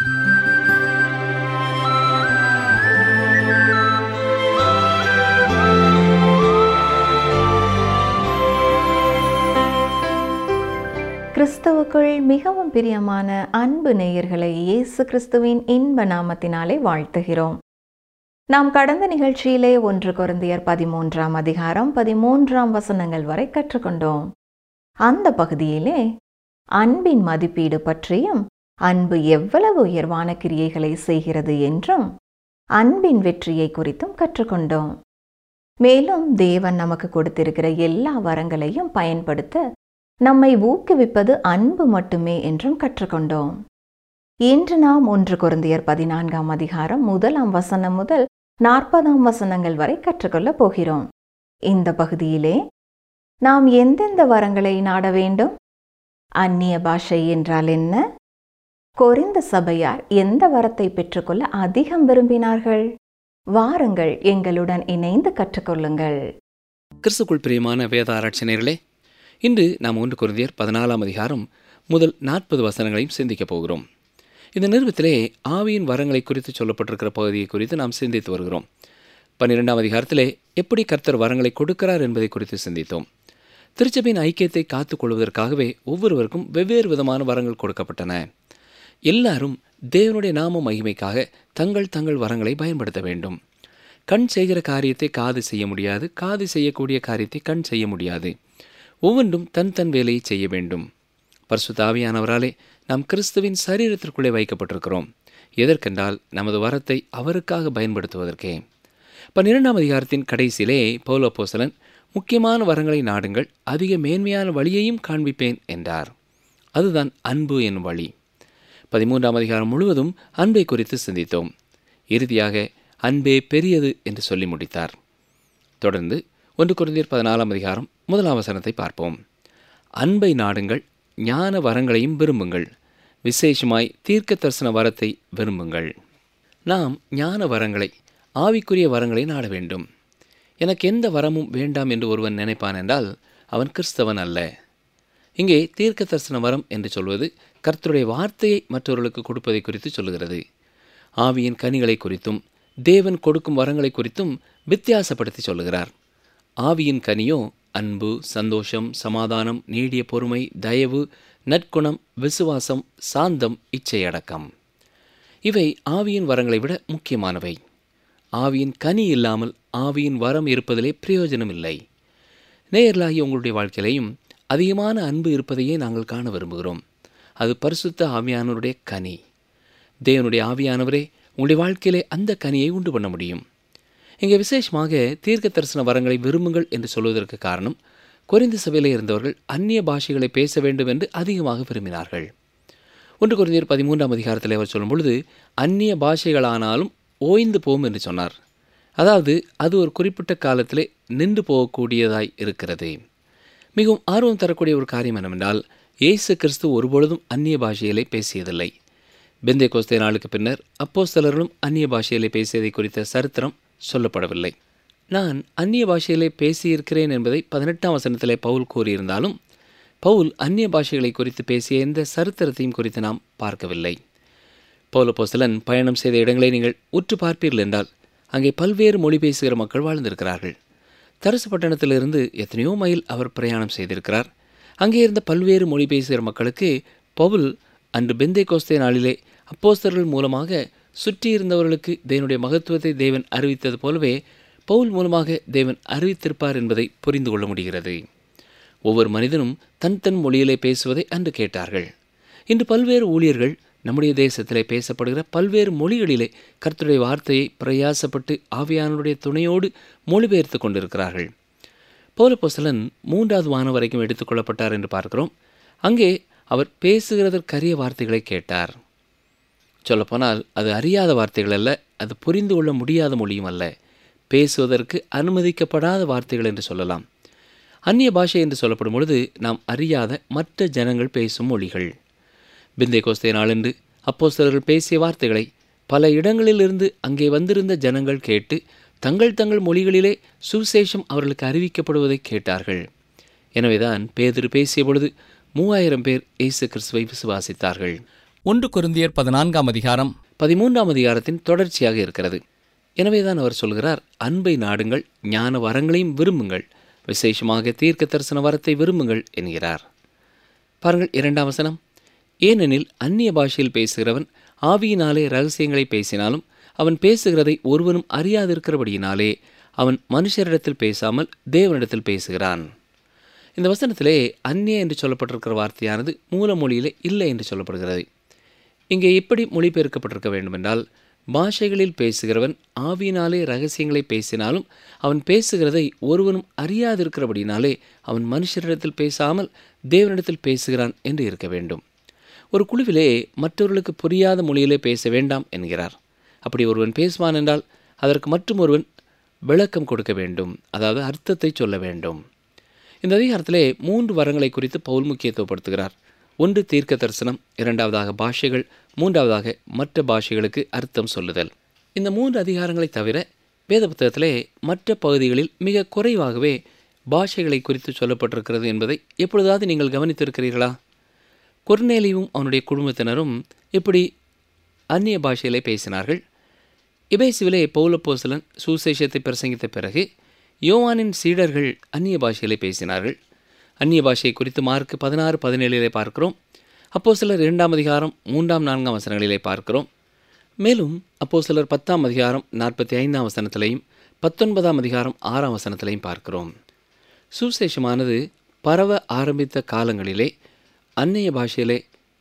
கிறிஸ்துவுக்குள் மிகவும் பிரியமான அன்பு நேயர்களை இயேசு கிறிஸ்துவின் இன்ப நாமத்தினாலே வாழ்த்துகிறோம் நாம் கடந்த நிகழ்ச்சியிலே ஒன்று குருந்தியர் பதிமூன்றாம் அதிகாரம் பதிமூன்றாம் வசனங்கள் வரை கற்றுக்கொண்டோம் அந்த பகுதியிலே அன்பின் மதிப்பீடு பற்றியும் அன்பு எவ்வளவு உயர்வான கிரியைகளை செய்கிறது என்றும் அன்பின் வெற்றியை குறித்தும் கற்றுக்கொண்டோம் மேலும் தேவன் நமக்கு கொடுத்திருக்கிற எல்லா வரங்களையும் பயன்படுத்த நம்மை ஊக்குவிப்பது அன்பு மட்டுமே என்றும் கற்றுக்கொண்டோம் இன்று நாம் ஒன்று குருந்தியர் பதினான்காம் அதிகாரம் முதலாம் வசனம் முதல் நாற்பதாம் வசனங்கள் வரை கற்றுக்கொள்ளப் போகிறோம் இந்த பகுதியிலே நாம் எந்தெந்த வரங்களை நாட வேண்டும் அந்நிய பாஷை என்றால் என்ன கொரிந்த சபையார் எந்த வரத்தை பெற்றுக்கொள்ள அதிகம் விரும்பினார்கள் வாருங்கள் எங்களுடன் இணைந்து கற்றுக்கொள்ளுங்கள் கிறிஸ்துக்குள் பிரியமான வேத ஆராய்ச்சியர்களே இன்று நாம் ஒன்று குருந்தியர் பதினாலாம் அதிகாரம் முதல் நாற்பது வசனங்களையும் சிந்திக்கப் போகிறோம் இந்த நிறுவத்திலே ஆவியின் வரங்களை குறித்து சொல்லப்பட்டிருக்கிற பகுதியை குறித்து நாம் சிந்தித்து வருகிறோம் பன்னிரெண்டாம் அதிகாரத்திலே எப்படி கர்த்தர் வரங்களை கொடுக்கிறார் என்பதை குறித்து சிந்தித்தோம் திருச்சபையின் ஐக்கியத்தை காத்துக் கொள்வதற்காகவே ஒவ்வொருவருக்கும் வெவ்வேறு விதமான வரங்கள் கொடுக்கப்பட்டன எல்லாரும் தேவனுடைய நாம மகிமைக்காக தங்கள் தங்கள் வரங்களை பயன்படுத்த வேண்டும் கண் செய்கிற காரியத்தை காது செய்ய முடியாது காது செய்யக்கூடிய காரியத்தை கண் செய்ய முடியாது ஒவ்வொன்றும் தன் தன் வேலையை செய்ய வேண்டும் பரிசுத்தாவியானவராலே நாம் கிறிஸ்துவின் சரீரத்திற்குள்ளே வைக்கப்பட்டிருக்கிறோம் எதற்கென்றால் நமது வரத்தை அவருக்காக பயன்படுத்துவதற்கே பன்னிரெண்டாம் அதிகாரத்தின் கடைசியிலே பௌலோப்போசலன் முக்கியமான வரங்களை நாடுங்கள் அதிக மேன்மையான வழியையும் காண்பிப்பேன் என்றார் அதுதான் அன்பு என்னும் வழி பதிமூன்றாம் அதிகாரம் முழுவதும் அன்பை குறித்து சிந்தித்தோம் இறுதியாக அன்பே பெரியது என்று சொல்லி முடித்தார் தொடர்ந்து ஒன்று குருந்தியர் பதினாலாம் அதிகாரம் முதலாம் வசனத்தை பார்ப்போம் அன்பை நாடுங்கள் ஞான வரங்களையும் விரும்புங்கள் விசேஷமாய் தீர்க்க தரிசன வரத்தை விரும்புங்கள் நாம் ஞான வரங்களை ஆவிக்குரிய வரங்களை நாட வேண்டும் எனக்கு எந்த வரமும் வேண்டாம் என்று ஒருவன் நினைப்பான் என்றால் அவன் கிறிஸ்தவன் அல்ல இங்கே தீர்க்க தரிசன வரம் என்று சொல்வது கர்த்தருடைய வார்த்தையை மற்றவர்களுக்கு கொடுப்பதை குறித்து சொல்லுகிறது ஆவியின் கனிகளை குறித்தும் தேவன் கொடுக்கும் வரங்களை குறித்தும் வித்தியாசப்படுத்தி சொல்லுகிறார் ஆவியின் கனியோ அன்பு சந்தோஷம் சமாதானம் நீடிய பொறுமை தயவு நற்குணம் விசுவாசம் சாந்தம் இச்சையடக்கம் இவை ஆவியின் வரங்களை விட முக்கியமானவை ஆவியின் கனி இல்லாமல் ஆவியின் வரம் இருப்பதிலே பிரயோஜனம் இல்லை நேயர்களாகி உங்களுடைய வாழ்க்கையிலையும் அதிகமான அன்பு இருப்பதையே நாங்கள் காண விரும்புகிறோம் அது பரிசுத்த ஆவியானவருடைய கனி தேவனுடைய ஆவியானவரே உங்களுடைய வாழ்க்கையிலே அந்த கனியை உண்டு பண்ண முடியும் இங்கே விசேஷமாக தீர்க்க தரிசன வரங்களை விரும்புங்கள் என்று சொல்வதற்கு காரணம் குறைந்த சபையில் இருந்தவர்கள் அந்நிய பாஷைகளை பேச வேண்டும் என்று அதிகமாக விரும்பினார்கள் ஒன்று குறைந்தர் பதிமூன்றாம் அதிகாரத்தில் அவர் சொல்லும் பொழுது அந்நிய பாஷைகளானாலும் ஓய்ந்து போகும் என்று சொன்னார் அதாவது அது ஒரு குறிப்பிட்ட காலத்திலே நின்று போகக்கூடியதாய் இருக்கிறது மிகவும் ஆர்வம் தரக்கூடிய ஒரு காரியம் என்னவென்றால் இயேசு கிறிஸ்து ஒருபொழுதும் அந்நிய பாஷையிலே பேசியதில்லை பெந்தே கோஸ்தே நாளுக்கு பின்னர் அப்போஸ்தலர்களும் அந்நிய பாஷையிலே பேசியதை குறித்த சரித்திரம் சொல்லப்படவில்லை நான் அந்நிய பாஷையிலே பேசியிருக்கிறேன் என்பதை பதினெட்டாம் வசனத்திலே பவுல் கூறியிருந்தாலும் பவுல் அந்நிய பாஷைகளை குறித்து பேசிய எந்த சரித்திரத்தையும் குறித்து நாம் பார்க்கவில்லை பௌலப்போஸ்தலன் பயணம் செய்த இடங்களை நீங்கள் உற்று பார்ப்பீர்கள் என்றால் அங்கே பல்வேறு மொழி பேசுகிற மக்கள் வாழ்ந்திருக்கிறார்கள் தரசு பட்டணத்திலிருந்து எத்தனையோ மைல் அவர் பிரயாணம் செய்திருக்கிறார் அங்கே இருந்த பல்வேறு மொழி பேசுகிற மக்களுக்கு பவுல் அன்று பெந்தை கோஸ்தே நாளிலே அப்போஸ்தர்கள் மூலமாக சுற்றி இருந்தவர்களுக்கு தேவனுடைய மகத்துவத்தை தேவன் அறிவித்தது போலவே பவுல் மூலமாக தேவன் அறிவித்திருப்பார் என்பதை புரிந்து கொள்ள முடிகிறது ஒவ்வொரு மனிதனும் தன் தன் மொழியிலே பேசுவதை அன்று கேட்டார்கள் இன்று பல்வேறு ஊழியர்கள் நம்முடைய தேசத்திலே பேசப்படுகிற பல்வேறு மொழிகளிலே கர்த்தருடைய வார்த்தையை பிரயாசப்பட்டு ஆவியானுடைய துணையோடு மொழிபெயர்த்து கொண்டிருக்கிறார்கள் பௌலப்போசலன் மூன்றாவது வானம் வரைக்கும் எடுத்துக்கொள்ளப்பட்டார் என்று பார்க்கிறோம் அங்கே அவர் பேசுகிறதற்கரிய வார்த்தைகளை கேட்டார் சொல்லப்போனால் அது அறியாத வார்த்தைகள் அல்ல அது புரிந்து கொள்ள முடியாத மொழியும் அல்ல பேசுவதற்கு அனுமதிக்கப்படாத வார்த்தைகள் என்று சொல்லலாம் அந்நிய பாஷை என்று சொல்லப்படும் பொழுது நாம் அறியாத மற்ற ஜனங்கள் பேசும் மொழிகள் பிந்தை கோஸ்தே நாளென்று அப்போஸ்தலர்கள் பேசிய வார்த்தைகளை பல இடங்களிலிருந்து அங்கே வந்திருந்த ஜனங்கள் கேட்டு தங்கள் தங்கள் மொழிகளிலே சுவிசேஷம் அவர்களுக்கு அறிவிக்கப்படுவதை கேட்டார்கள் எனவேதான் பேதிரு பேசிய பொழுது மூவாயிரம் பேர் இயேசு கிறிஸ்துவை விசுவாசித்தார்கள் ஒன்று கொரிந்தியர் பதினான்காம் அதிகாரம் பதிமூன்றாம் அதிகாரத்தின் தொடர்ச்சியாக இருக்கிறது எனவேதான் அவர் சொல்கிறார் அன்பை நாடுங்கள் ஞான வரங்களையும் விரும்புங்கள் விசேஷமாக தீர்க்க தரிசன வரத்தை விரும்புங்கள் என்கிறார் பாருங்கள் இரண்டாம் வசனம் ஏனெனில் அந்நிய பாஷையில் பேசுகிறவன் ஆவியினாலே ரகசியங்களை பேசினாலும் அவன் பேசுகிறதை ஒருவனும் அறியாதிருக்கிறபடியினாலே அவன் மனுஷரிடத்தில் பேசாமல் தேவனிடத்தில் பேசுகிறான் இந்த வசனத்திலே அந்நிய என்று சொல்லப்பட்டிருக்கிற வார்த்தையானது மூல மொழியிலே இல்லை என்று சொல்லப்படுகிறது இங்கே எப்படி மொழிபெயர்க்கப்பட்டிருக்க வேண்டுமென்றால் பாஷைகளில் பேசுகிறவன் ஆவியினாலே ரகசியங்களை பேசினாலும் அவன் பேசுகிறதை ஒருவனும் அறியாதிருக்கிறபடினாலே அவன் மனுஷரிடத்தில் பேசாமல் தேவனிடத்தில் பேசுகிறான் என்று இருக்க வேண்டும் ஒரு குழுவிலே மற்றவர்களுக்கு புரியாத மொழியிலே பேச வேண்டாம் என்கிறார் அப்படி ஒருவன் பேசுவான் என்றால் அதற்கு மற்றும் ஒருவன் விளக்கம் கொடுக்க வேண்டும் அதாவது அர்த்தத்தை சொல்ல வேண்டும் இந்த அதிகாரத்திலே மூன்று வரங்களை குறித்து பவுல் முக்கியத்துவப்படுத்துகிறார் ஒன்று தீர்க்க தரிசனம் இரண்டாவதாக பாஷைகள் மூன்றாவதாக மற்ற பாஷைகளுக்கு அர்த்தம் சொல்லுதல் இந்த மூன்று அதிகாரங்களை தவிர வேத புத்தகத்திலே மற்ற பகுதிகளில் மிக குறைவாகவே பாஷைகளை குறித்து சொல்லப்பட்டிருக்கிறது என்பதை எப்பொழுதாவது நீங்கள் கவனித்திருக்கிறீர்களா கொர்நேலியும் அவனுடைய குடும்பத்தினரும் இப்படி அந்நிய பாஷையிலே பேசினார்கள் இபேசுவிலே பௌலப்போசலன் சுசேஷத்தை பிரசங்கித்த பிறகு யோவானின் சீடர்கள் அந்நிய பாஷையிலே பேசினார்கள் அந்நிய பாஷையை குறித்து மார்க் பதினாறு பதினேழிலே பார்க்கிறோம் அப்போ சிலர் இரண்டாம் அதிகாரம் மூன்றாம் நான்காம் வசனங்களிலே பார்க்கிறோம் மேலும் அப்போ சிலர் பத்தாம் அதிகாரம் நாற்பத்தி ஐந்தாம் வசனத்திலையும் பத்தொன்பதாம் அதிகாரம் ஆறாம் வசனத்திலையும் பார்க்கிறோம் சுசேஷமானது பரவ ஆரம்பித்த காலங்களிலே அந்நிய பாஷையிலே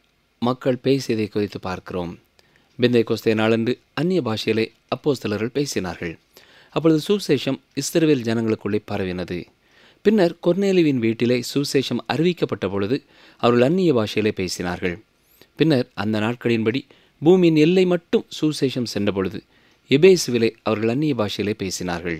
மக்கள் பேசியதை குறித்து பார்க்கிறோம் பிந்தை கோஸ்தே நாளன்று அந்நிய பாஷையிலே அப்போஸ்தலர்கள் பேசினார்கள் அப்பொழுது சுசேஷம் இஸ்ரவேல் ஜனங்களுக்குள்ளே பரவினது பின்னர் கொர்நேலிவின் வீட்டிலே சுசேஷம் அறிவிக்கப்பட்ட பொழுது அவர்கள் அந்நிய பாஷையிலே பேசினார்கள் பின்னர் அந்த நாட்களின்படி பூமியின் எல்லை மட்டும் சுசேஷம் சென்றபொழுது எபேசுவிலே அவர்கள் அந்நிய பாஷையிலே பேசினார்கள்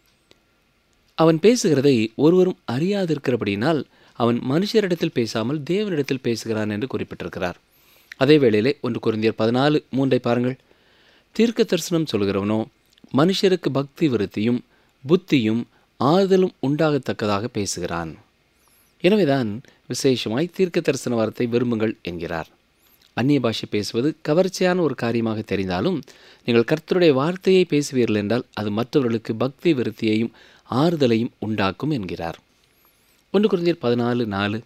அவன் பேசுகிறதை ஒருவரும் அறியாதிருக்கிறபடியினால் அவன் மனுஷரிடத்தில் பேசாமல் தேவனிடத்தில் பேசுகிறான் என்று குறிப்பிட்டிருக்கிறார் அதே வேளையிலே ஒன்று குருந்தியர் பதினாலு மூன்றை பாருங்கள் தீர்க்க தரிசனம் சொல்கிறவனோ மனுஷருக்கு பக்தி விருத்தியும் புத்தியும் ஆறுதலும் உண்டாகத்தக்கதாக பேசுகிறான் எனவேதான் விசேஷமாய் தீர்க்க தரிசன வார்த்தை விரும்புங்கள் என்கிறார் அந்நிய பாஷை பேசுவது கவர்ச்சியான ஒரு காரியமாக தெரிந்தாலும் நீங்கள் கர்த்தருடைய வார்த்தையை பேசுவீர்கள் என்றால் அது மற்றவர்களுக்கு பக்தி விருத்தியையும் ஆறுதலையும் உண்டாக்கும் என்கிறார் ஒன்று குருந்தியர் பதினாலு நாலு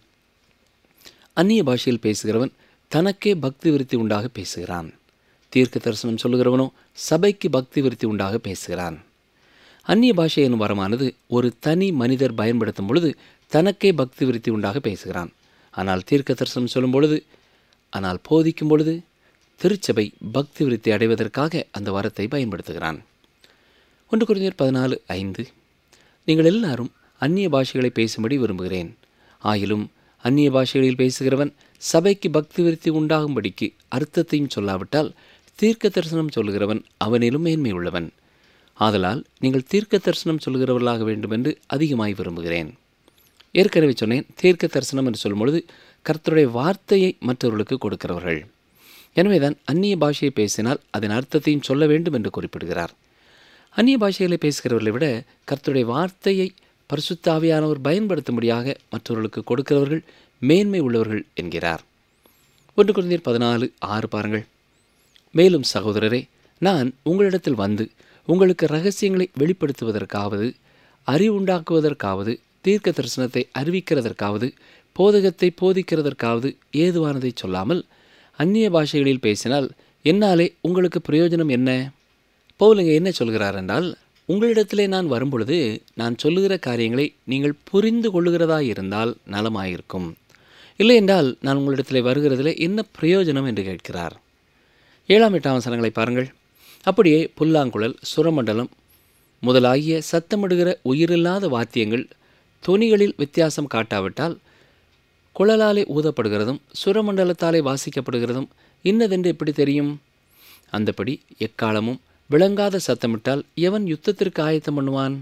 அந்நிய பாஷையில் பேசுகிறவன் தனக்கே பக்தி விருத்தி உண்டாக பேசுகிறான் தீர்க்க தரிசனம் சொல்லுகிறவனோ சபைக்கு பக்தி விருத்தி உண்டாக பேசுகிறான் அந்நிய பாஷை எனும் வரமானது ஒரு தனி மனிதர் பயன்படுத்தும் பொழுது தனக்கே பக்தி விருத்தி உண்டாக பேசுகிறான் ஆனால் தீர்க்க தரிசனம் சொல்லும் பொழுது ஆனால் போதிக்கும் பொழுது திருச்சபை பக்தி விருத்தி அடைவதற்காக அந்த வரத்தை பயன்படுத்துகிறான் ஒன்று குறைஞ்சர் பதினாலு ஐந்து நீங்கள் எல்லாரும் அந்நிய பாஷைகளை பேசும்படி விரும்புகிறேன் ஆயிலும் அந்நிய பாஷைகளில் பேசுகிறவன் சபைக்கு பக்தி விருத்தி உண்டாகும்படிக்கு அர்த்தத்தையும் சொல்லாவிட்டால் தீர்க்க தரிசனம் சொல்லுகிறவன் அவனிலும் மேன்மை உள்ளவன் ஆதலால் நீங்கள் தீர்க்க தரிசனம் சொல்கிறவர்களாக வேண்டும் என்று அதிகமாய் விரும்புகிறேன் ஏற்கனவே சொன்னேன் தீர்க்க தரிசனம் என்று சொல்லும்பொழுது கர்த்தருடைய வார்த்தையை மற்றவர்களுக்கு கொடுக்கிறவர்கள் எனவேதான் அந்நிய பாஷையை பேசினால் அதன் அர்த்தத்தையும் சொல்ல வேண்டும் என்று குறிப்பிடுகிறார் அந்நிய பாஷைகளை பேசுகிறவர்களை விட கர்த்தருடைய வார்த்தையை பரிசுத்தாவியானவர் பயன்படுத்தும்படியாக மற்றவர்களுக்கு கொடுக்கிறவர்கள் மேன்மை உள்ளவர்கள் என்கிறார் ஒன்று குழந்தையர் பதினாலு ஆறு பாருங்கள் மேலும் சகோதரரே நான் உங்களிடத்தில் வந்து உங்களுக்கு ரகசியங்களை வெளிப்படுத்துவதற்காவது அறிவுண்டாக்குவதற்காவது தீர்க்க தரிசனத்தை அறிவிக்கிறதற்காவது போதகத்தை போதிக்கிறதற்காவது ஏதுவானதை சொல்லாமல் அந்நிய பாஷைகளில் பேசினால் என்னாலே உங்களுக்கு பிரயோஜனம் என்ன பவுலுங்க என்ன சொல்கிறார் என்றால் உங்களிடத்திலே நான் வரும்பொழுது நான் சொல்லுகிற காரியங்களை நீங்கள் புரிந்து கொள்ளுகிறதா இருந்தால் நலமாயிருக்கும் இல்லை என்றால் நான் உங்களிடத்திலே வருகிறதிலே என்ன பிரயோஜனம் என்று கேட்கிறார் ஏழாம் எட்டாம் வசனங்களை பாருங்கள் அப்படியே புல்லாங்குழல் சுரமண்டலம் முதலாகிய சத்தமிடுகிற உயிரில்லாத வாத்தியங்கள் தொனிகளில் வித்தியாசம் காட்டாவிட்டால் குழலாலே ஊதப்படுகிறதும் சுரமண்டலத்தாலே வாசிக்கப்படுகிறதும் இன்னதென்று எப்படி தெரியும் அந்தபடி எக்காலமும் விளங்காத சத்தமிட்டால் எவன் யுத்தத்திற்கு ஆயத்தம் பண்ணுவான்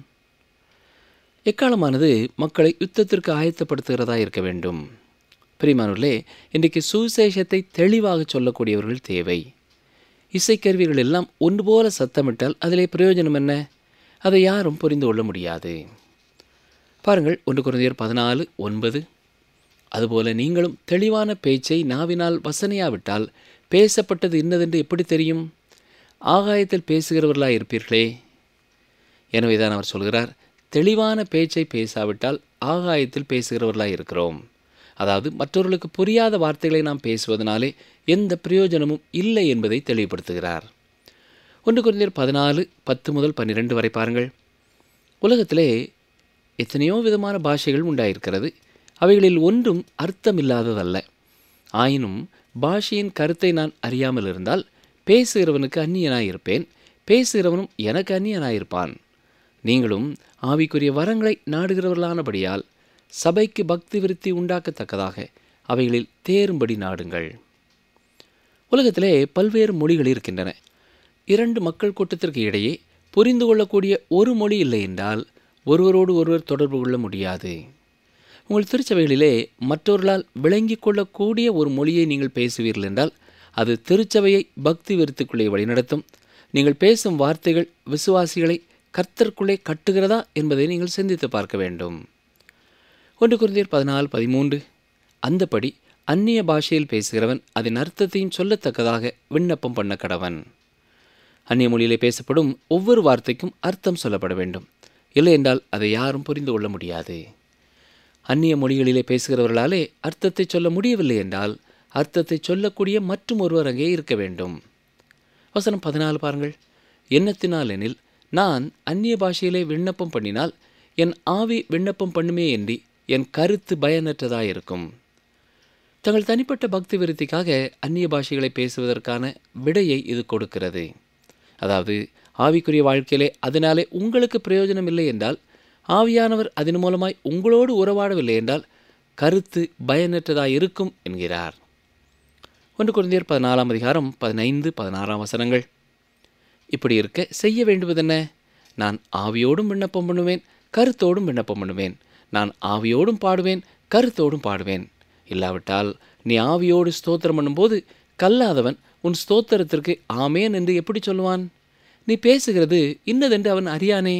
எக்காலமானது மக்களை யுத்தத்திற்கு ஆயத்தப்படுத்துகிறதா இருக்க வேண்டும் பிரிமானூர்களே இன்றைக்கு சுவிசேஷத்தை தெளிவாக சொல்லக்கூடியவர்கள் தேவை இசைக்கருவிகள் எல்லாம் ஒன்று போல சத்தமிட்டால் அதிலே பிரயோஜனம் என்ன அதை யாரும் புரிந்து கொள்ள முடியாது பாருங்கள் ஒன்று குழந்தையர் பதினாலு ஒன்பது அதுபோல நீங்களும் தெளிவான பேச்சை நாவினால் வசனையாவிட்டால் பேசப்பட்டது இன்னதென்று எப்படி தெரியும் ஆகாயத்தில் பேசுகிறவர்களாய் இருப்பீர்களே எனவே தான் அவர் சொல்கிறார் தெளிவான பேச்சை பேசாவிட்டால் ஆகாயத்தில் பேசுகிறவர்களாய் இருக்கிறோம் அதாவது மற்றவர்களுக்கு புரியாத வார்த்தைகளை நாம் பேசுவதனாலே எந்த பிரயோஜனமும் இல்லை என்பதை தெளிவுபடுத்துகிறார் ஒன்று குறைந்தர் பதினாலு பத்து முதல் பன்னிரெண்டு வரை பாருங்கள் உலகத்திலே எத்தனையோ விதமான பாஷைகள் உண்டாயிருக்கிறது அவைகளில் ஒன்றும் அர்த்தமில்லாததல்ல ஆயினும் பாஷையின் கருத்தை நான் அறியாமல் இருந்தால் பேசுகிறவனுக்கு அந்நியனாயிருப்பேன் பேசுகிறவனும் எனக்கு அந்நியனாயிருப்பான் நீங்களும் ஆவிக்குரிய வரங்களை நாடுகிறவர்களானபடியால் சபைக்கு பக்தி விருத்தி உண்டாக்கத்தக்கதாக அவைகளில் தேரும்படி நாடுங்கள் உலகத்திலே பல்வேறு மொழிகள் இருக்கின்றன இரண்டு மக்கள் கூட்டத்திற்கு இடையே புரிந்து கொள்ளக்கூடிய ஒரு மொழி இல்லை என்றால் ஒருவரோடு ஒருவர் தொடர்பு கொள்ள முடியாது உங்கள் திருச்சபைகளிலே மற்றவர்களால் விளங்கிக் கொள்ளக்கூடிய ஒரு மொழியை நீங்கள் பேசுவீர்கள் என்றால் அது திருச்சபையை பக்தி விருத்துக்குள்ளே வழிநடத்தும் நீங்கள் பேசும் வார்த்தைகள் விசுவாசிகளை கர்த்தருக்குள்ளே கட்டுகிறதா என்பதை நீங்கள் சிந்தித்து பார்க்க வேண்டும் ஒன்று குருந்தியர் பதினாலு பதிமூன்று அந்தபடி அந்நிய பாஷையில் பேசுகிறவன் அதன் அர்த்தத்தையும் சொல்லத்தக்கதாக விண்ணப்பம் பண்ண கடவன் அந்நிய மொழியிலே பேசப்படும் ஒவ்வொரு வார்த்தைக்கும் அர்த்தம் சொல்லப்பட வேண்டும் இல்லை என்றால் அதை யாரும் புரிந்து கொள்ள முடியாது அந்நிய மொழிகளிலே பேசுகிறவர்களாலே அர்த்தத்தை சொல்ல முடியவில்லை என்றால் அர்த்தத்தை சொல்லக்கூடிய மற்றும் ஒருவர் அங்கே இருக்க வேண்டும் வசனம் பதினாலு பாருங்கள் எண்ணத்தினால் எனில் நான் அந்நிய பாஷையிலே விண்ணப்பம் பண்ணினால் என் ஆவி விண்ணப்பம் பண்ணுமே என்றி என் கருத்து பயனற்றதாயிருக்கும் தங்கள் தனிப்பட்ட பக்தி விருத்திக்காக அந்நிய பாஷைகளை பேசுவதற்கான விடையை இது கொடுக்கிறது அதாவது ஆவிக்குரிய வாழ்க்கையிலே அதனாலே உங்களுக்கு பிரயோஜனம் இல்லை என்றால் ஆவியானவர் அதன் மூலமாய் உங்களோடு உறவாடவில்லை என்றால் கருத்து பயனற்றதாய் இருக்கும் என்கிறார் ஒன்று குழந்தையர் பதினாலாம் அதிகாரம் பதினைந்து பதினாறாம் வசனங்கள் இப்படி இருக்க செய்ய வேண்டுவதென்ன நான் ஆவியோடும் விண்ணப்பம் பண்ணுவேன் கருத்தோடும் விண்ணப்பம் பண்ணுவேன் நான் ஆவியோடும் பாடுவேன் கருத்தோடும் பாடுவேன் இல்லாவிட்டால் நீ ஆவியோடு ஸ்தோத்திரம் பண்ணும்போது கல்லாதவன் உன் ஸ்தோத்திரத்திற்கு ஆமேன் என்று எப்படி சொல்லுவான் நீ பேசுகிறது இன்னதென்று அவன் அறியானே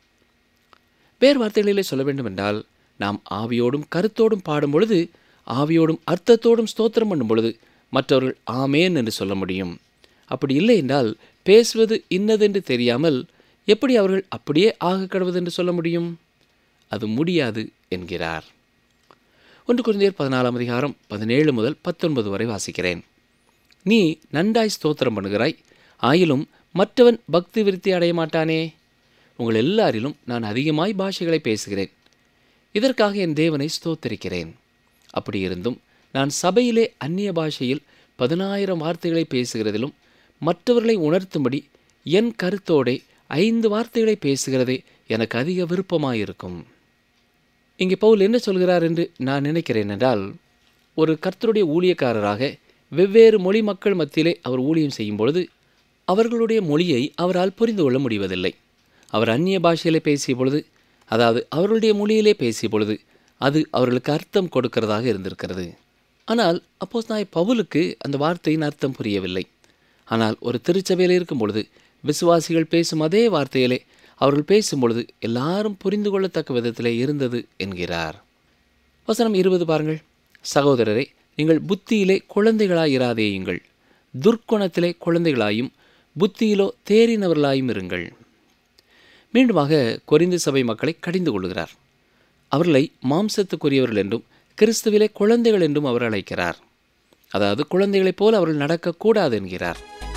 வேறு வார்த்தைகளிலே சொல்ல வேண்டுமென்றால் நாம் ஆவியோடும் கருத்தோடும் பாடும் பொழுது ஆவியோடும் அர்த்தத்தோடும் ஸ்தோத்திரம் பண்ணும் பொழுது மற்றவர்கள் ஆமேன் என்று சொல்ல முடியும் அப்படி இல்லை என்றால் பேசுவது இன்னதென்று தெரியாமல் எப்படி அவர்கள் அப்படியே ஆக கடவுது என்று சொல்ல முடியும் அது முடியாது என்கிறார் ஒன்று குழந்தையர் பதினாலாம் அதிகாரம் பதினேழு முதல் பத்தொன்பது வரை வாசிக்கிறேன் நீ நன்றாய் ஸ்தோத்திரம் பண்ணுகிறாய் ஆயிலும் மற்றவன் பக்தி விருத்தி அடைய மாட்டானே உங்கள் எல்லாரிலும் நான் அதிகமாய் பாஷைகளை பேசுகிறேன் இதற்காக என் தேவனை ஸ்தோத்தரிக்கிறேன் அப்படி இருந்தும் நான் சபையிலே அந்நிய பாஷையில் பதினாயிரம் வார்த்தைகளை பேசுகிறதிலும் மற்றவர்களை உணர்த்தும்படி என் கருத்தோடே ஐந்து வார்த்தைகளை பேசுகிறதே எனக்கு அதிக விருப்பமாயிருக்கும் இங்கே பவுல் என்ன சொல்கிறார் என்று நான் நினைக்கிறேன் என்றால் ஒரு கர்த்தருடைய ஊழியக்காரராக வெவ்வேறு மொழி மக்கள் மத்தியிலே அவர் ஊழியம் செய்யும் பொழுது அவர்களுடைய மொழியை அவரால் புரிந்து கொள்ள முடிவதில்லை அவர் அந்நிய பாஷையிலே பேசிய பொழுது அதாவது அவர்களுடைய மொழியிலே பேசிய பொழுது அது அவர்களுக்கு அர்த்தம் கொடுக்கிறதாக இருந்திருக்கிறது ஆனால் அப்போஸ் நாய் பவுலுக்கு அந்த வார்த்தையின் அர்த்தம் புரியவில்லை ஆனால் ஒரு திருச்சபையில் இருக்கும் பொழுது விசுவாசிகள் பேசும் அதே வார்த்தையிலே அவர்கள் பேசும் பொழுது எல்லாரும் புரிந்து கொள்ளத்தக்க விதத்திலே இருந்தது என்கிறார் வசனம் இருபது பாருங்கள் சகோதரரே நீங்கள் புத்தியிலே குழந்தைகளாயிராதேயுங்கள் துர்க்குணத்திலே குழந்தைகளாயும் புத்தியிலோ தேறினவர்களாயும் இருங்கள் மீண்டுமாக கொரிந்து சபை மக்களை கடிந்து கொள்கிறார் அவர்களை மாம்சத்துக்குரியவர்கள் என்றும் கிறிஸ்துவிலே குழந்தைகள் என்றும் அவர் அழைக்கிறார் அதாவது குழந்தைகளைப் போல அவர்கள் நடக்கக்கூடாது என்கிறார்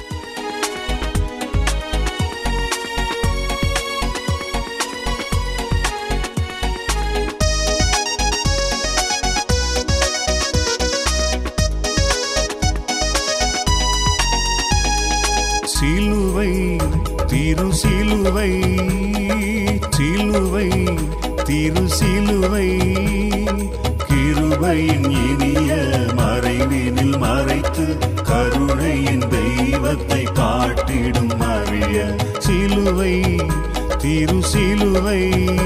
சிலுவை திரு சிலுவை சிலுவை திரு சிலுவை கிருபையின் இனிய மறைவினில் மறைத்து கருணையின் தெய்வத்தை காட்டிடும் அறிய சிலுவை திரு சிலுவை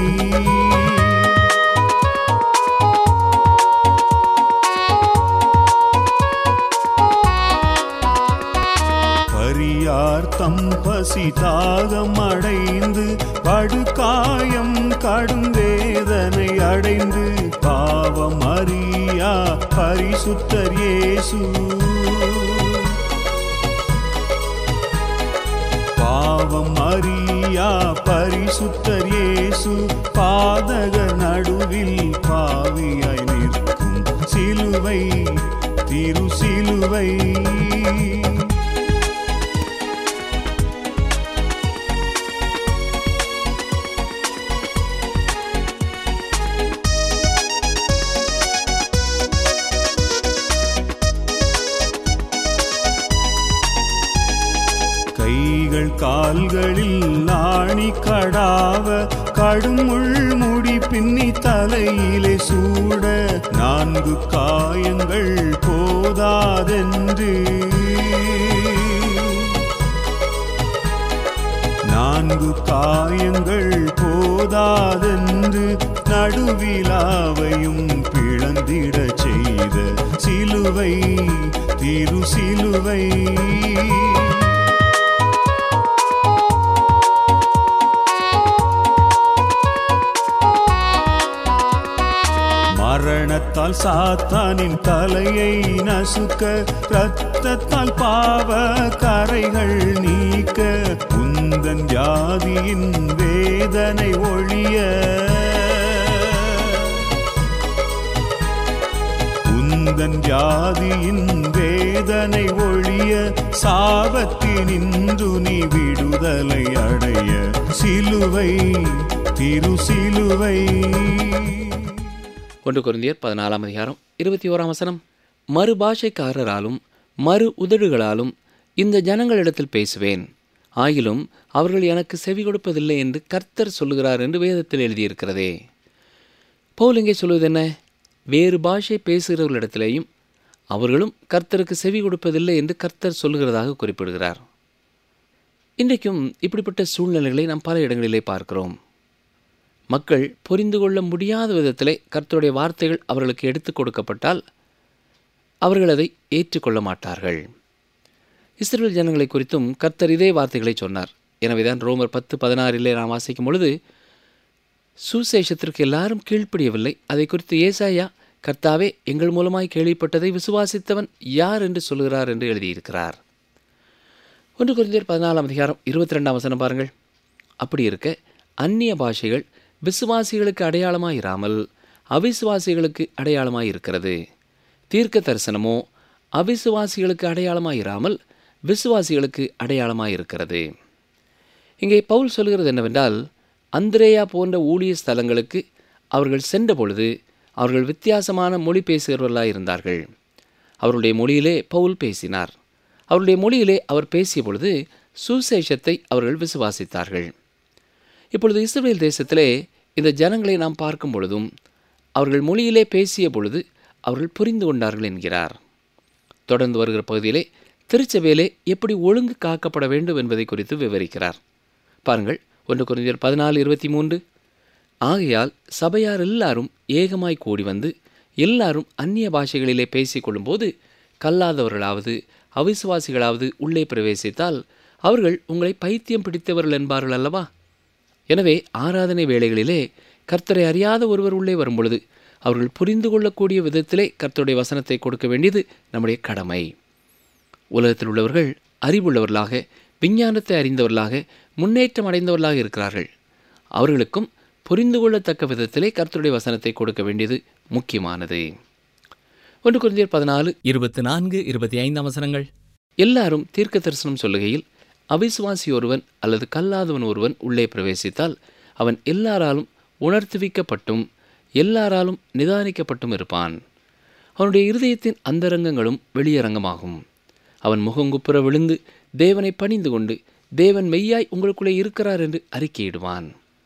பரியார் தம் பசி தாகம் அடைந்து படுகாயம் கடும் வேதனை அடைந்து பாவம் அறியா பரிசுத்தர் இயேசு மரியா பரிசுத்தர் இயேசு பாதக நடுவில் பாவியாய் நிற்கும் சிலுவை திரு சிலுவை கைகள் கால்களில் நாணி கடாவ கடுமுள் முடி பின்னி தலையிலே சூட நான்கு காயங்கள் போதாதென்று நான்கு காயங்கள் போதாதென்று நடுவிலாவையும் பிளந்திடச் செய்த சிலுவை திரு சிலுவை மரணத்தால் சாத்தானின் தலையை நசுக்க இரத்தத்தால் பாவ கரைகள் நீக்க உந்தன் ஜாதியின் வேதனை ஒழிய உந்தன் ஜாதியின் வேதனை ஒழிய சாபத்தினின்று நீ விடுதலை அடைய சிலுவை திரு சிலுவை ஒன்று கொரிந்தியர் பதினாலாம் அதிகாரம் இருபத்தி ஓராம் வசனம் மறுபாஷைக்காரராலும் மறு உதடுகளாலும் இந்த ஜனங்களிடத்தில் பேசுவேன் ஆயிலும் அவர்கள் எனக்கு செவி கொடுப்பதில்லை என்று கர்த்தர் சொல்லுகிறார் என்று வேதத்தில் எழுதியிருக்கிறதே பவுல் இங்கே சொல்வது என்ன வேறு பாஷை பேசுகிறவர்களிடத்திலேயும் அவர்களும் கர்த்தருக்கு செவி கொடுப்பதில்லை என்று கர்த்தர் சொல்லுகிறதாக குறிப்பிடுகிறார் இன்றைக்கும் இப்படிப்பட்ட சூழ்நிலைகளை நாம் பல இடங்களிலே பார்க்கிறோம் மக்கள் புரிந்து கொள்ள முடியாத விதத்திலே கர்த்தருடைய வார்த்தைகள் அவர்களுக்கு எடுத்துக் கொடுக்கப்பட்டால் அவர்கள் அதை ஏற்றுக்கொள்ள மாட்டார்கள் இஸ்ரேல் ஜனங்களை குறித்தும் கர்த்தர் இதே வார்த்தைகளை சொன்னார் எனவேதான் ரோமர் பத்து பதினாறிலே நாம் வாசிக்கும் பொழுது சுசேஷத்திற்கு எல்லாரும் கீழ்ப்படியவில்லை அதை குறித்து ஏசாயா கர்த்தாவே எங்கள் மூலமாய் கேள்விப்பட்டதை விசுவாசித்தவன் யார் என்று சொல்கிறார் என்று எழுதியிருக்கிறார் ஒன்று குறிந்தியர் பதினாலாம் அதிகாரம் இருபத்தி ரெண்டாம் வசனம் பாருங்கள் அப்படி இருக்க அந்நிய பாஷைகள் விசுவாசிகளுக்கு அடையாளமாயிராமல் அவிசுவாசிகளுக்கு அடையாளமாயிருக்கிறது தீர்க்க தரிசனமோ அவிசுவாசிகளுக்கு அடையாளமாயிராமல் விசுவாசிகளுக்கு அடையாளமாயிருக்கிறது இங்கே பவுல் சொல்கிறது என்னவென்றால் அந்திரேயா போன்ற ஊழிய ஸ்தலங்களுக்கு அவர்கள் சென்ற பொழுது அவர்கள் வித்தியாசமான மொழி பேசுகிறவர்களாக இருந்தார்கள் அவருடைய மொழியிலே பவுல் பேசினார் அவருடைய மொழியிலே அவர் பேசிய பொழுது சுசேஷத்தை அவர்கள் விசுவாசித்தார்கள் இப்பொழுது இஸ்ரேல் தேசத்திலே இந்த ஜனங்களை நாம் பார்க்கும் பொழுதும் அவர்கள் மொழியிலே பேசிய பொழுது அவர்கள் புரிந்து கொண்டார்கள் என்கிறார் தொடர்ந்து வருகிற பகுதியிலே திருச்சபையிலே எப்படி ஒழுங்கு காக்கப்பட வேண்டும் என்பதை குறித்து விவரிக்கிறார் பாருங்கள் ஒன்று குறிஞர் பதினாலு இருபத்தி மூன்று ஆகையால் சபையார் எல்லாரும் ஏகமாய் கூடி வந்து எல்லாரும் அந்நிய பாஷைகளிலே பேசிக்கொள்ளும்போது கல்லாதவர்களாவது அவிசுவாசிகளாவது உள்ளே பிரவேசித்தால் அவர்கள் உங்களை பைத்தியம் பிடித்தவர்கள் என்பார்கள் அல்லவா எனவே ஆராதனை வேளைகளிலே கர்த்தரை அறியாத ஒருவர் உள்ளே வரும்பொழுது அவர்கள் புரிந்து கொள்ளக்கூடிய விதத்திலே கர்த்தருடைய வசனத்தை கொடுக்க வேண்டியது நம்முடைய கடமை உலகத்தில் உள்ளவர்கள் அறிவுள்ளவர்களாக விஞ்ஞானத்தை அறிந்தவர்களாக முன்னேற்றம் அடைந்தவர்களாக இருக்கிறார்கள் அவர்களுக்கும் புரிந்து கொள்ளத்தக்க விதத்திலே கர்த்தருடைய வசனத்தை கொடுக்க வேண்டியது முக்கியமானது ஒன்று குருந்தியர் பதினாலு இருபத்து நான்கு இருபத்தி ஐந்தாம் வசனங்கள் எல்லாரும் தீர்க்க தரிசனம் சொல்லுகையில் அவிசுவாசி ஒருவன் அல்லது கல்லாதவன் ஒருவன் உள்ளே பிரவேசித்தால் அவன் எல்லாராலும் உணர்த்துவிக்கப்பட்டும் எல்லாராலும் நிதானிக்கப்பட்டும் இருப்பான் அவனுடைய இருதயத்தின் அந்தரங்கங்களும் வெளியரங்கமாகும் அவன் முகங்குப்புற விழுந்து தேவனை பணிந்து கொண்டு தேவன் மெய்யாய் உங்களுக்குள்ளே இருக்கிறார் என்று அறிக்கையிடுவான்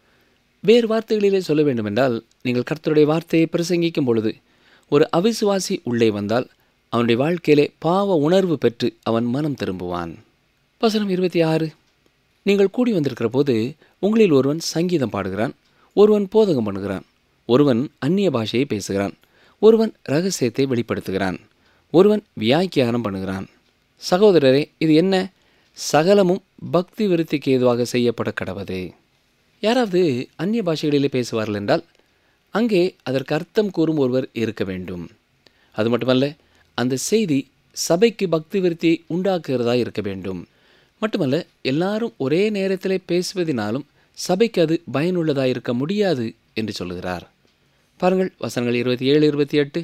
வேறு வார்த்தைகளிலே சொல்ல வேண்டுமென்றால் நீங்கள் கர்த்தருடைய வார்த்தையை பிரசங்கிக்கும் பொழுது ஒரு அவிசுவாசி உள்ளே வந்தால் அவனுடைய வாழ்க்கையிலே பாவ உணர்வு பெற்று அவன் மனம் திரும்புவான் வசனம் இருபத்தி ஆறு நீங்கள் கூடி வந்திருக்கிற போது உங்களில் ஒருவன் சங்கீதம் பாடுகிறான் ஒருவன் போதகம் பண்ணுகிறான் ஒருவன் அந்நிய பாஷையை பேசுகிறான் ஒருவன் ரகசியத்தை வெளிப்படுத்துகிறான் ஒருவன் வியாக்கியானம் பண்ணுகிறான் சகோதரரே இது என்ன சகலமும் பக்தி விருத்திக்கு ஏதுவாக செய்யப்பட கடவது யாராவது அந்நிய பாஷைகளிலே பேசுவார்கள் என்றால் அங்கே அதற்கு அர்த்தம் கூறும் ஒருவர் இருக்க வேண்டும் அது மட்டுமல்ல அந்த செய்தி சபைக்கு பக்தி விருத்தியை உண்டாக்குகிறதா இருக்க வேண்டும் மட்டுமல்ல எல்லாரும் ஒரே நேரத்திலே பேசுவதினாலும் சபைக்கு அது பயனுள்ளதாக இருக்க முடியாது என்று சொல்லுகிறார் பாருங்கள் வசனங்கள் இருபத்தி ஏழு இருபத்தி எட்டு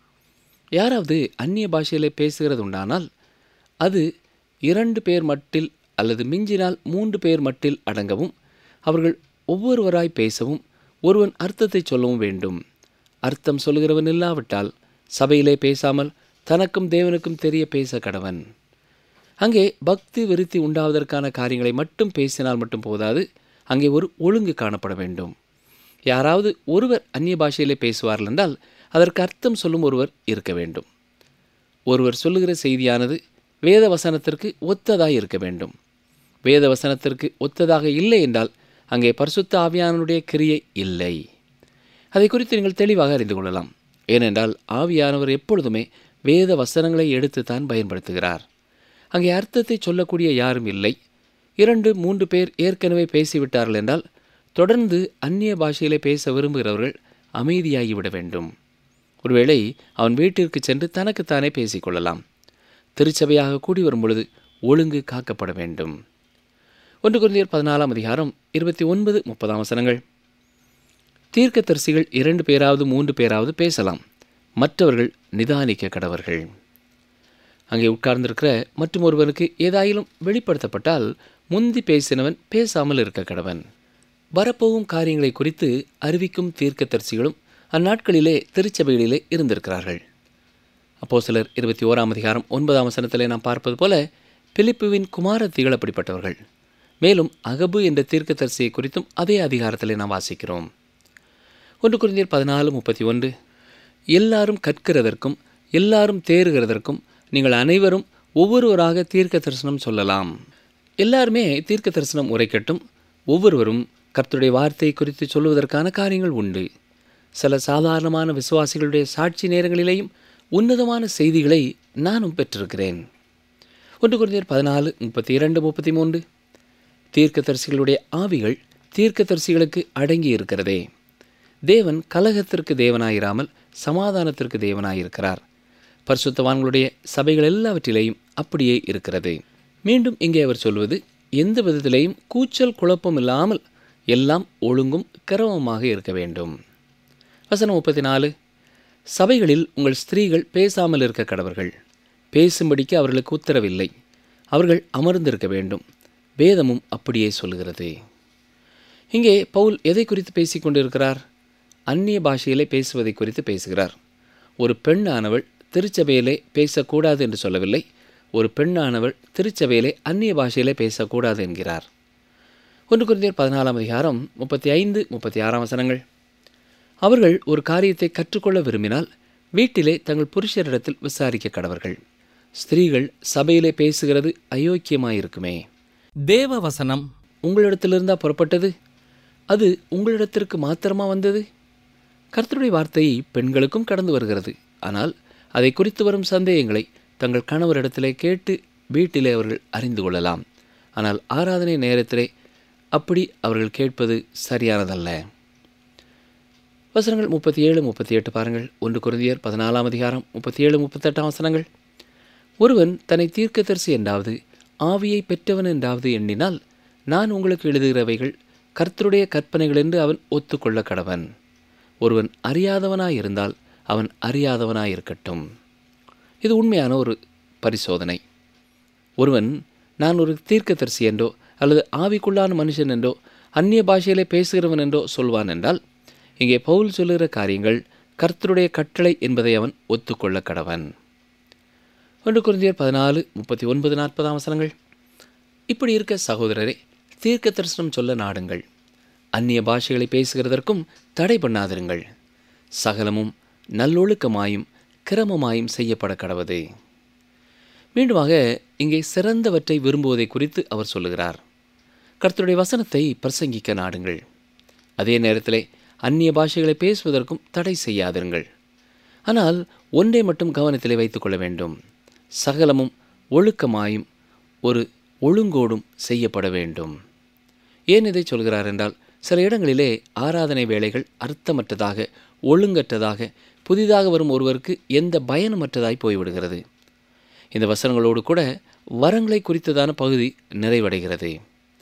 யாராவது அந்நிய பாஷையிலே பேசுகிறது உண்டானால் அது இரண்டு பேர் மட்டில் அல்லது மிஞ்சினால் மூன்று பேர் மட்டில் அடங்கவும் அவர்கள் ஒவ்வொருவராய் பேசவும் ஒருவன் அர்த்தத்தை சொல்லவும் வேண்டும் அர்த்தம் சொல்லுகிறவன் இல்லாவிட்டால் சபையிலே பேசாமல் தனக்கும் தேவனுக்கும் தெரிய பேச கடவன் அங்கே பக்தி விருத்தி உண்டாவதற்கான காரியங்களை மட்டும் பேசினால் மட்டும் போதாது அங்கே ஒரு ஒழுங்கு காணப்பட வேண்டும் யாராவது ஒருவர் அந்நிய பாஷையிலே பேசுவார்கள் என்றால் அதற்கு அர்த்தம் சொல்லும் ஒருவர் இருக்க வேண்டும் ஒருவர் சொல்லுகிற செய்தியானது வேத வசனத்திற்கு ஒத்ததாய் இருக்க வேண்டும் வேத வசனத்திற்கு ஒத்ததாக இல்லை என்றால் அங்கே பரிசுத்த ஆவியானவருடைய கிரியை இல்லை அதை குறித்து நீங்கள் தெளிவாக அறிந்து கொள்ளலாம் ஏனென்றால் ஆவியானவர் எப்பொழுதுமே வேத வசனங்களை எடுத்துத்தான் பயன்படுத்துகிறார் அங்கே அர்த்தத்தை சொல்லக்கூடிய யாரும் இல்லை இரண்டு மூன்று பேர் ஏற்கனவே பேசிவிட்டார்கள் என்றால் தொடர்ந்து அந்நிய பாஷையிலே பேச விரும்புகிறவர்கள் அமைதியாகிவிட வேண்டும் ஒருவேளை அவன் வீட்டிற்கு சென்று தனக்குத்தானே பேசிக்கொள்ளலாம் திருச்சபையாக கூடி வரும் பொழுது ஒழுங்கு காக்கப்பட வேண்டும் ஒன்று குருந்தியர் பதினாலாம் அதிகாரம் இருபத்தி ஒன்பது முப்பதாம் வசனங்கள் தீர்க்கதரிசிகள் இரண்டு பேராவது மூன்று பேராவது பேசலாம் மற்றவர்கள் நிதானிக்க கடவர்கள் அங்கே உட்கார்ந்திருக்கிற மற்றும் ஒருவனுக்கு ஏதாயிலும் வெளிப்படுத்தப்பட்டால் முந்தி பேசினவன் பேசாமல் இருக்க கடவன் வரப்போகும் காரியங்களை குறித்து அறிவிக்கும் தீர்க்கதரிசிகளும் அந்நாட்களிலே திருச்சபைகளிலே இருந்திருக்கிறார்கள் அப்போ சிலர் இருபத்தி ஓராம் அதிகாரம் ஒன்பதாம் வசனத்திலே நாம் பார்ப்பது போல பிலிப்புவின் குமாரத்திகள் அப்படிப்பட்டவர்கள் மேலும் அகபு என்ற தீர்க்கதரிசியை குறித்தும் அதே அதிகாரத்திலே நாம் வாசிக்கிறோம் ஒன்று குருந்தியர் பதினாலு முப்பத்தி ஒன்று எல்லாரும் கற்கிறதற்கும் எல்லாரும் தேறுகிறதற்கும் நீங்கள் அனைவரும் ஒவ்வொருவராக தீர்க்க தரிசனம் சொல்லலாம் எல்லாருமே தீர்க்க தரிசனம் உரைக்கட்டும் ஒவ்வொருவரும் கர்த்தருடைய வார்த்தை குறித்து சொல்வதற்கான காரியங்கள் உண்டு சில சாதாரணமான விசுவாசிகளுடைய சாட்சி நேரங்களிலேயும் உன்னதமான செய்திகளை நானும் பெற்றிருக்கிறேன் ஒன்று குருந்தியர் பதினாலு முப்பத்தி இரண்டு முப்பத்தி மூன்று தீர்க்கதரிசிகளுடைய ஆவிகள் தீர்க்கதரிசிகளுக்கு அடங்கி இருக்கிறதே தேவன் கலகத்திற்கு தேவனாயிராமல் சமாதானத்திற்கு தேவனாயிருக்கிறார் பரிசுத்தவான்களுடைய சபைகள் எல்லாவற்றிலேயும் அப்படியே இருக்கிறது மீண்டும் இங்கே அவர் சொல்வது எந்த விதத்திலேயும் கூச்சல் குழப்பம் இல்லாமல் எல்லாம் ஒழுங்கும் கிரமமாக இருக்க வேண்டும் வசனம் முப்பத்தி நாலு சபைகளில் உங்கள் ஸ்திரீகள் பேசாமல் இருக்க கடவர்கள் பேசும்படிக்கு அவர்களுக்கு உத்தரவில்லை அவர்கள் அமர்ந்திருக்க வேண்டும் வேதமும் அப்படியே சொல்கிறது இங்கே பவுல் எதை குறித்து பேசிக் கொண்டிருக்கிறார் அந்நிய பாஷையிலே பேசுவதை குறித்து பேசுகிறார் ஒரு பெண்ணானவள் திருச்சபையிலே பேசக்கூடாது என்று சொல்லவில்லை ஒரு பெண்ணானவள் திருச்சபையிலே அந்நிய பாஷையிலே பேசக்கூடாது என்கிறார் ஒன்று குருந்தியர் பதினாலாம் அதிகாரம் முப்பத்தி ஐந்து முப்பத்தி ஆறாம் வசனங்கள் அவர்கள் ஒரு காரியத்தை கற்றுக்கொள்ள விரும்பினால் வீட்டிலே தங்கள் புருஷரிடத்தில் விசாரிக்க கடவர்கள் ஸ்திரீகள் சபையிலே பேசுகிறது அயோக்கியமாயிருக்குமே தேவ வசனம் உங்களிடத்திலிருந்தா புறப்பட்டது அது உங்களிடத்திற்கு மாத்திரமா வந்தது கர்த்தருடைய வார்த்தை பெண்களுக்கும் கடந்து வருகிறது ஆனால் அதை குறித்து வரும் சந்தேகங்களை தங்கள் கணவரிடத்திலே கேட்டு வீட்டிலே அவர்கள் அறிந்து கொள்ளலாம் ஆனால் ஆராதனை நேரத்திலே அப்படி அவர்கள் கேட்பது சரியானதல்ல வசனங்கள் முப்பத்தி ஏழு முப்பத்தி எட்டு பாருங்கள் ஒன்று குருந்தியர் பதினாலாம் அதிகாரம் முப்பத்தி ஏழு முப்பத்தெட்டாம் வசனங்கள் ஒருவன் தன்னை தீர்க்கதரிசி என்றாவது ஆவியை பெற்றவன் என்றாவது எண்ணினால் நான் உங்களுக்கு எழுதுகிறவைகள் கர்த்தருடைய கற்பனைகள் என்று அவன் ஒத்துக்கொள்ள கடவன் ஒருவன் அறியாதவனாயிருந்தால் அவன் அறியாதவனாயிருக்கட்டும் இது உண்மையான ஒரு பரிசோதனை ஒருவன் நான் ஒரு தீர்க்கதரிசி என்றோ அல்லது ஆவிக்குள்ளான மனுஷன் என்றோ அந்நிய பாஷையிலே பேசுகிறவன் என்றோ சொல்வான் என்றால் இங்கே பவுல் சொல்லுகிற காரியங்கள் கர்த்தருடைய கட்டளை என்பதை அவன் ஒத்துக்கொள்ள கடவன் ஒன்று குருந்தியர் பதினாலு முப்பத்தி ஒன்பது நாற்பதாம் வசனங்கள் இப்படி இருக்க சகோதரரே தீர்க்க தரிசனம் சொல்ல நாடுங்கள் அந்நிய பாஷைகளை பேசுகிறதற்கும் தடை பண்ணாதிருங்கள் சகலமும் நல்லொழுக்கமாயும் கிரமமாயும் செய்யப்பட கடவது மீண்டுமாக இங்கே சிறந்தவற்றை விரும்புவதை குறித்து அவர் சொல்லுகிறார் கர்த்தருடைய வசனத்தை பிரசங்கிக்க நாடுங்கள் அதே நேரத்திலே அந்நிய பாஷைகளை பேசுவதற்கும் தடை செய்யாதிருங்கள் ஆனால் ஒன்றை மட்டும் கவனத்திலே வைத்துக்கொள்ள வேண்டும் சகலமும் ஒழுக்கமாயும் ஒரு ஒழுங்கோடும் செய்யப்பட வேண்டும் ஏன் இதை சொல்கிறார் என்றால் சில இடங்களிலே ஆராதனை வேலைகள் அர்த்தமற்றதாக ஒழுங்கற்றதாக புதிதாக வரும் ஒருவருக்கு எந்த பயனுமற்றதாய் போய்விடுகிறது இந்த வசனங்களோடு கூட வரங்களை குறித்ததான பகுதி நிறைவடைகிறது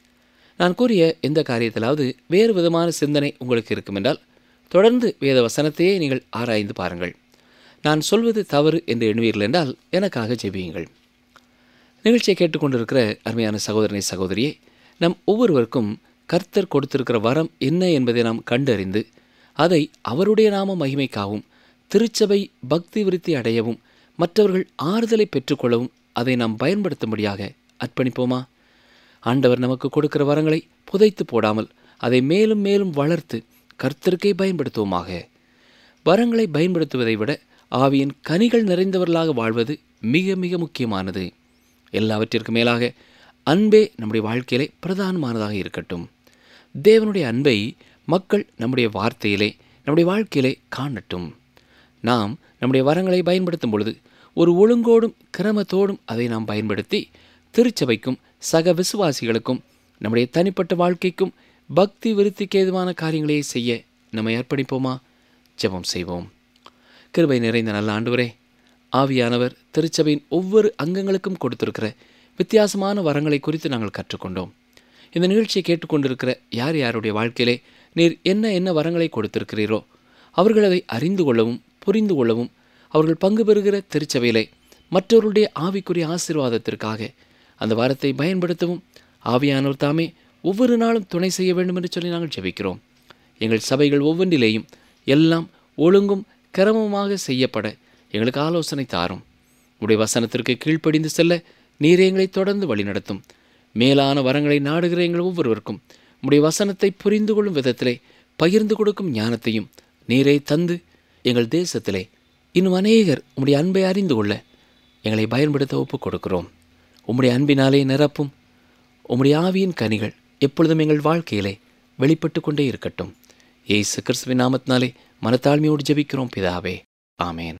நான் கூறிய எந்த காரியத்திலாவது வேறு விதமான சிந்தனை உங்களுக்கு இருக்குமென்றால் தொடர்ந்து வேத வசனத்தையே நீங்கள் ஆராய்ந்து பாருங்கள் நான் சொல்வது தவறு என்று எண்ணுவீர்கள் என்றால் எனக்காக ஜெபியுங்கள் நிகழ்ச்சியை கேட்டுக்கொண்டிருக்கிற அருமையான சகோதரனை சகோதரியே நம் ஒவ்வொருவருக்கும் கர்த்தர் கொடுத்திருக்கிற வரம் என்ன என்பதை நாம் கண்டறிந்து அதை அவருடைய நாம மகிமைக்காகவும் திருச்சபை பக்தி விருத்தி அடையவும் மற்றவர்கள் ஆறுதலை பெற்றுக்கொள்ளவும் அதை நாம் பயன்படுத்தும்படியாக அர்ப்பணிப்போமா ஆண்டவர் நமக்கு கொடுக்கிற வரங்களை புதைத்து போடாமல் அதை மேலும் மேலும் வளர்த்து கர்த்தருக்கே பயன்படுத்துவோமாக வரங்களை பயன்படுத்துவதை விட ஆவியின் கனிகள் நிறைந்தவர்களாக வாழ்வது மிக மிக முக்கியமானது எல்லாவற்றிற்கும் மேலாக அன்பே நம்முடைய வாழ்க்கையிலே பிரதானமானதாக இருக்கட்டும் தேவனுடைய அன்பை மக்கள் நம்முடைய வார்த்தையிலே நம்முடைய வாழ்க்கையிலே காணட்டும் நாம் நம்முடைய வரங்களை பயன்படுத்தும் பொழுது ஒரு ஒழுங்கோடும் கிரமத்தோடும் அதை நாம் பயன்படுத்தி திருச்சபைக்கும் சக விசுவாசிகளுக்கும் நம்முடைய தனிப்பட்ட வாழ்க்கைக்கும் பக்தி விருத்திக்கு ஏதுவான காரியங்களை செய்ய நம்மை அர்ப்பணிப்போமா ஜெபம் செய்வோம் கிருபை நிறைந்த நல்ல ஆண்டவரே ஆவியானவர் திருச்சபையின் ஒவ்வொரு அங்கங்களுக்கும் கொடுத்திருக்கிற வித்தியாசமான வரங்களை குறித்து நாங்கள் கற்றுக்கொண்டோம் இந்த நிகழ்ச்சியை கேட்டுக்கொண்டிருக்கிற யார் யாருடைய வாழ்க்கையிலே நீர் என்ன என்ன வரங்களை கொடுத்திருக்கிறீரோ அவர்கள் அதை அறிந்து கொள்ளவும் புரிந்து கொள்ளவும் அவர்கள் பங்கு பெறுகிற திருச்சபையிலே மற்றவர்களுடைய ஆவிக்குரிய ஆசீர்வாதத்திற்காக அந்த வாரத்தை பயன்படுத்தவும் ஆவியானவர் தாமே ஒவ்வொரு நாளும் துணை செய்ய வேண்டும் என்று சொல்லி நாங்கள் ஜெபிக்கிறோம் எங்கள் சபைகள் ஒவ்வொன்றிலேயும் எல்லாம் ஒழுங்கும் கிரமமாக செய்யப்பட எங்களுக்கு ஆலோசனை தாரும் உடைய வசனத்திற்கு கீழ்ப்படிந்து செல்ல நீர் எங்களை தொடர்ந்து வழிநடத்தும் மேலான வரங்களை நாடுகிற எங்கள் ஒவ்வொருவருக்கும் உடைய வசனத்தை புரிந்து கொள்ளும் விதத்திலே பகிர்ந்து கொடுக்கும் ஞானத்தையும் நீரை தந்து எங்கள் தேசத்திலே இன்னும் அநேகர் உம்முடைய அன்பை அறிந்து கொள்ள எங்களை பயன்படுத்த ஒப்புக் கொடுக்கிறோம் உம்முடைய அன்பினாலே நிரப்பும் உம்முடைய ஆவியின் கனிகள் எப்பொழுதும் எங்கள் வாழ்க்கையிலே வெளிப்பட்டு கொண்டே இருக்கட்டும் ஏசு கிறிஸ்துவின் நாமத்தினாலே மனத்தாழ்மையோடு ஜெபிக்கிறோம் பிதாவே ஆமேன்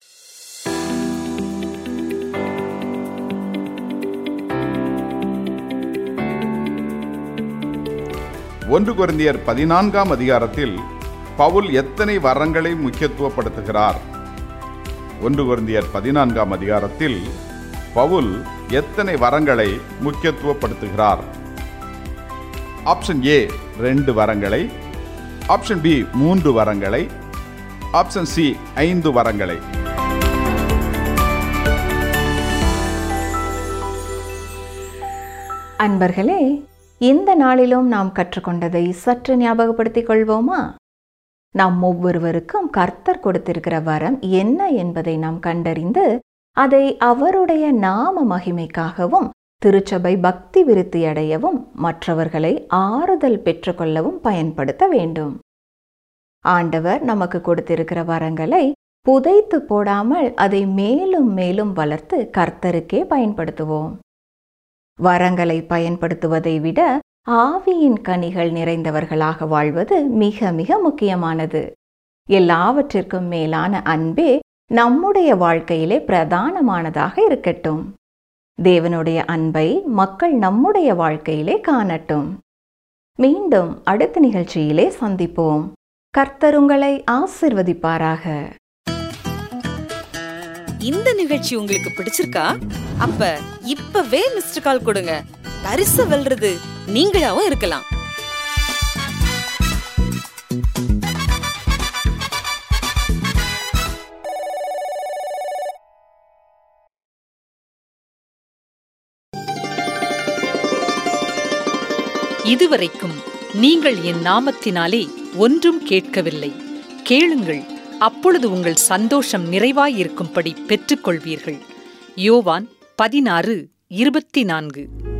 ஒன்று கொரிந்தியர் பதினான்காம் அதிகாரத்தில் பவுல் எத்தனை வரங்களை முக்கியத்துவப்படுத்துகிறார் ஒன்று கொரிந்தியர் பதினான்காம் அதிகாரத்தில் பவுல் எத்தனை வரங்களை முக்கியத்துவப்படுத்துகிறார் ஆப்ஷன் ஏ ரெண்டு வரங்களை ஆப்ஷன் பி மூன்று வரங்களை ஆப்ஷன் சி ஐந்து வரங்களை அன்பர்களே இந்த நாளிலும் நாம் கற்றுக்கொண்டதை சற்று ஞாபகப்படுத்திக் கொள்வோமா நாம் ஒவ்வொருவருக்கும் கர்த்தர் கொடுத்திருக்கிற வரம் என்ன என்பதை நாம் கண்டறிந்து அதை அவருடைய நாம மகிமைக்காகவும் திருச்சபை பக்தி விருத்தி அடையவும் மற்றவர்களை ஆறுதல் பெற்றுக்கொள்ளவும் பயன்படுத்த வேண்டும் ஆண்டவர் நமக்கு கொடுத்திருக்கிற வரங்களை புதைத்து போடாமல் அதை மேலும் மேலும் வளர்த்து கர்த்தருக்கே பயன்படுத்துவோம் வரங்களை பயன்படுத்துவதை விட ஆவியின் கனிகள் நிறைந்தவர்களாக வாழ்வது மிக மிக முக்கியமானது எல்லாவற்றிற்கும் மேலான அன்பே நம்முடைய வாழ்க்கையிலே பிரதானமானதாக இருக்கட்டும் தேவனுடைய அன்பை மக்கள் நம்முடைய வாழ்க்கையிலே காணட்டும் மீண்டும் அடுத்த நிகழ்ச்சியிலே சந்திப்போம் கர்த்தர் உங்களை ஆசிர்வதிப்பாராக இந்த நிகழ்ச்சி உங்களுக்கு பிடிச்சிருக்கா அப்ப இப்பவே மிஸ்டர் கால் கொடுங்க பரிசு வெல்றது நீங்களாவும் இருக்கலாம் இதுவரைக்கும் நீங்கள் என் நாமத்தினாலே ஒன்றும் கேட்கவில்லை கேளுங்கள் அப்பொழுது உங்கள் சந்தோஷம் நிறைவாயிருக்கும்படி பெற்றுக்கொள்வீர்கள் யோவான் பதினாறு இருபத்தி நான்கு